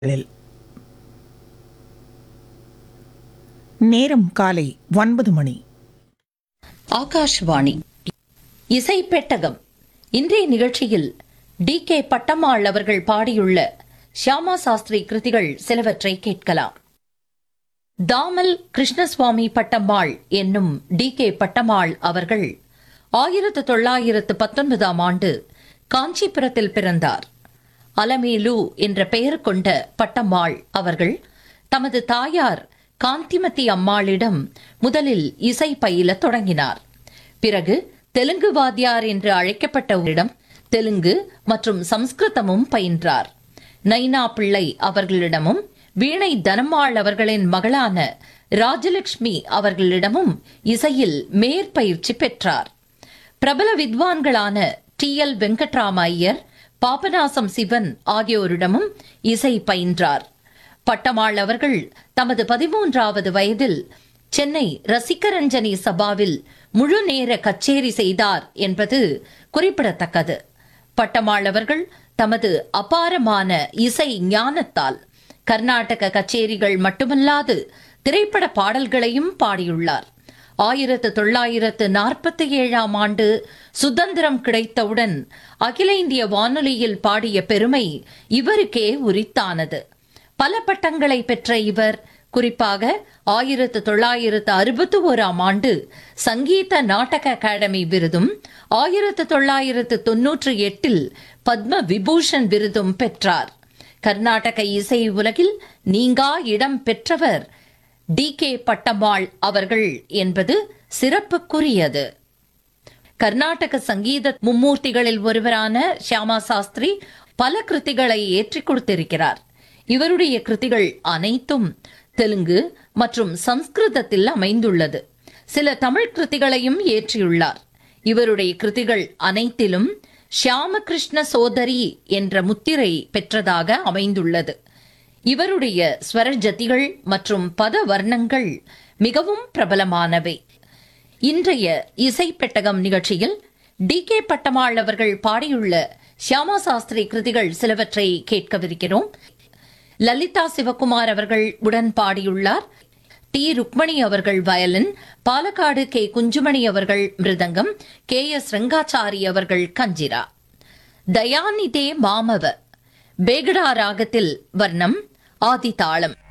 களில். நேரம் காலை ஒன்பது மணி ஆகாஷ்வாணி இசை பெட்டகம் இன்றைய நிகழ்ச்சியில் டி கே பட்டம்மாள் அவர்கள் பாடியுள்ள ஷியாமா சாஸ்திரி கிருதிகள் சிலவற்றை கேட்கலாம் தாமல் கிருஷ்ணசுவாமி பட்டம்மாள் என்னும் டி கே பட்டம்மாள் அவர்கள் ஆயிரத்து தொள்ளாயிரத்து பத்தொன்பதாம் ஆண்டு காஞ்சிபுரத்தில் பிறந்தார் அலமேலு என்ற பெயர் கொண்ட பட்டம்மாள் அவர்கள் தமது தாயார் காந்திமதி அம்மாளிடம் முதலில் இசை பயிலத் தொடங்கினார் பிறகு தெலுங்கு வாத்தியார் என்று அழைக்கப்பட்டவரிடம் தெலுங்கு மற்றும் சம்ஸ்கிருதமும் பயின்றார் நைனா பிள்ளை அவர்களிடமும் வீணை தனம்மாள் அவர்களின் மகளான ராஜலட்சுமி அவர்களிடமும் இசையில் மேற்பயிற்சி பெற்றார் பிரபல வித்வான்களான டி எல் வெங்கட்ராம ஐயர் பாபநாசம் சிவன் ஆகியோரிடமும் இசை பயின்றார் பட்டமாள் அவர்கள் தமது பதிமூன்றாவது வயதில் சென்னை ரசிகரஞ்சனி சபாவில் முழு நேர கச்சேரி செய்தார் என்பது குறிப்பிடத்தக்கது பட்டமாள் அவர்கள் தமது அபாரமான இசை ஞானத்தால் கர்நாடக கச்சேரிகள் மட்டுமல்லாது திரைப்பட பாடல்களையும் பாடியுள்ளார் ஆயிரத்து தொள்ளாயிரத்து நாற்பத்தி ஏழாம் ஆண்டு சுதந்திரம் கிடைத்தவுடன் அகில இந்திய வானொலியில் பாடிய பெருமை இவருக்கே உரித்தானது பல பட்டங்களை பெற்ற இவர் குறிப்பாக ஆயிரத்து தொள்ளாயிரத்து அறுபத்தி ஓராம் ஆண்டு சங்கீத நாடக அகாடமி விருதும் ஆயிரத்து தொள்ளாயிரத்து தொன்னூற்றி எட்டில் பத்ம விபூஷன் விருதும் பெற்றார் கர்நாடக இசை உலகில் நீங்கா இடம் பெற்றவர் டி கே பட்டம்மாள் அவர்கள் என்பது சிறப்புக்குரியது கர்நாடக சங்கீத மும்மூர்த்திகளில் ஒருவரான ஷியாமா சாஸ்திரி பல கிருதிகளை ஏற்றிக் கொடுத்திருக்கிறார் இவருடைய கிருதிகள் அனைத்தும் தெலுங்கு மற்றும் சம்ஸ்கிருதத்தில் அமைந்துள்ளது சில தமிழ் கிருதிகளையும் ஏற்றியுள்ளார் இவருடைய கிருதிகள் அனைத்திலும் ஷியாமகிருஷ்ண சோதரி என்ற முத்திரை பெற்றதாக அமைந்துள்ளது இவருடைய ஸ்வரஜதிகள் மற்றும் பத வர்ணங்கள் மிகவும் பிரபலமானவை இன்றைய இசை பெட்டகம் நிகழ்ச்சியில் டி கே பட்டமாள் அவர்கள் பாடியுள்ள ஷியாமா சாஸ்திரி கிருதிகள் சிலவற்றை கேட்கவிருக்கிறோம் லலிதா சிவகுமார் அவர்கள் உடன் பாடியுள்ளார் டி ருக்மணி அவர்கள் வயலின் பாலக்காடு கே குஞ்சுமணி அவர்கள் மிருதங்கம் கே எஸ் ரங்காச்சாரி அவர்கள் கஞ்சிரா தயாநிதே மாமவ பேகடா ராகத்தில் வர்ணம் ஆதிதாளம்